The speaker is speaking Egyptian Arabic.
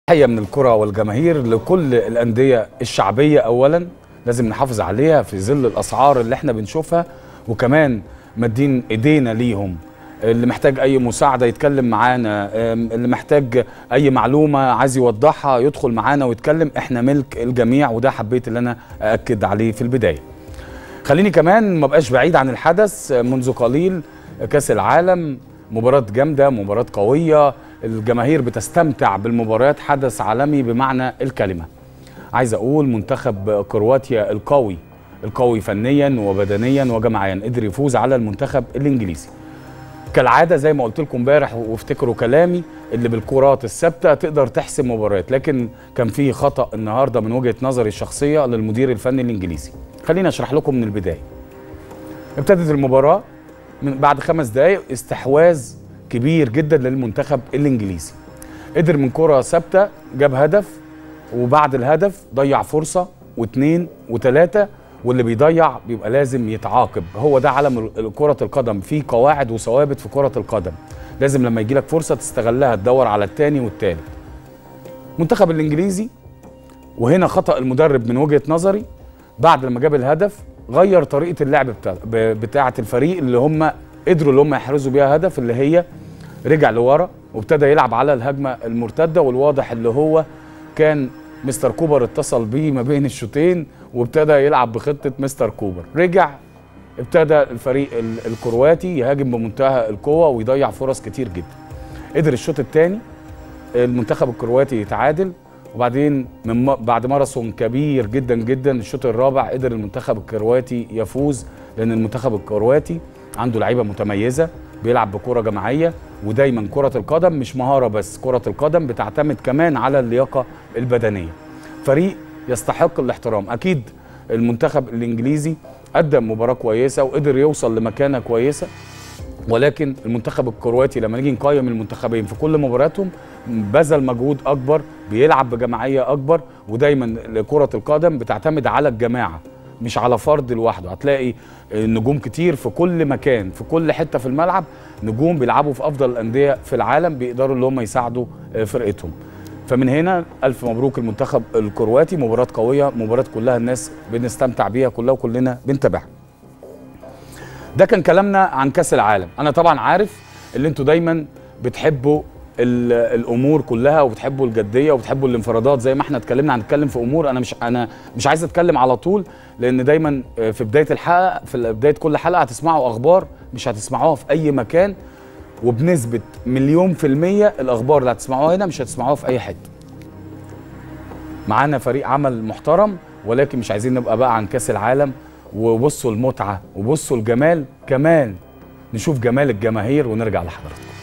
تحية من الكرة والجماهير لكل الأندية الشعبية أولا لازم نحافظ عليها في ظل الأسعار اللي احنا بنشوفها وكمان مدين إيدينا ليهم اللي محتاج أي مساعدة يتكلم معانا أم، اللي محتاج أي معلومة عايز يوضحها يدخل معانا ويتكلم احنا ملك الجميع وده حبيت اللي أنا أأكد عليه في البداية خليني كمان ما بقاش بعيد عن الحدث منذ قليل كاس العالم مباراة جامدة مباراة قوية الجماهير بتستمتع بالمباريات حدث عالمي بمعنى الكلمة عايز أقول منتخب كرواتيا القوي القوي فنيا وبدنيا وجماعيا قدر يفوز على المنتخب الإنجليزي كالعادة زي ما قلت لكم امبارح وافتكروا كلامي اللي بالكرات الثابتة تقدر تحسم مباريات لكن كان في خطأ النهاردة من وجهة نظري الشخصية للمدير الفني الإنجليزي خليني أشرح لكم من البداية ابتدت المباراة من بعد خمس دقايق استحواذ كبير جدا للمنتخب الانجليزي قدر من كرة ثابتة جاب هدف وبعد الهدف ضيع فرصة واثنين وثلاثة واللي بيضيع بيبقى لازم يتعاقب هو ده علم ال- كرة القدم في قواعد وثوابت في كرة القدم لازم لما يجيلك فرصة تستغلها تدور على الثاني والثالث المنتخب الانجليزي وهنا خطأ المدرب من وجهة نظري بعد لما جاب الهدف غير طريقة اللعب بتاع ب- بتاعة الفريق اللي هم قدروا اللي هم يحرزوا بيها هدف اللي هي رجع لورا وابتدى يلعب على الهجمة المرتدة والواضح اللي هو كان مستر كوبر اتصل بيه ما بين الشوطين وابتدى يلعب بخطة مستر كوبر رجع ابتدى الفريق ال- الكرواتي يهاجم بمنتهى القوة ويضيع فرص كتير جدا قدر الشوط الثاني المنتخب الكرواتي يتعادل وبعدين من م- بعد ماراثون كبير جدا جدا الشوط الرابع قدر المنتخب الكرواتي يفوز لان المنتخب الكرواتي عنده لعيبه متميزه بيلعب بكره جماعيه ودايما كره القدم مش مهاره بس كره القدم بتعتمد كمان على اللياقه البدنيه فريق يستحق الاحترام اكيد المنتخب الانجليزي قدم مباراه كويسه وقدر يوصل لمكانه كويسه ولكن المنتخب الكرواتي لما نيجي نقيم المنتخبين في كل مباراتهم بذل مجهود اكبر بيلعب بجماعيه اكبر ودايما كره القدم بتعتمد على الجماعه مش على فرد لوحده هتلاقي نجوم كتير في كل مكان في كل حته في الملعب نجوم بيلعبوا في افضل الانديه في العالم بيقدروا اللي هم يساعدوا فرقتهم فمن هنا الف مبروك المنتخب الكرواتي مباراه قويه مباراه كلها الناس بنستمتع بيها كلها وكلنا بنتابعها ده كان كلامنا عن كاس العالم انا طبعا عارف اللي انتوا دايما بتحبوا ال- الامور كلها وبتحبوا الجديه وبتحبوا الانفرادات زي ما احنا اتكلمنا هنتكلم في امور انا مش انا مش عايز اتكلم على طول لان دايما في بدايه الحلقه في بدايه كل حلقه هتسمعوا اخبار مش هتسمعوها في اي مكان وبنسبه مليون في الميه الاخبار اللي هتسمعوها هنا مش هتسمعوها في اي حته معانا فريق عمل محترم ولكن مش عايزين نبقى بقى عن كاس العالم وبصوا المتعه وبصوا الجمال كمان نشوف جمال الجماهير ونرجع لحضراتكم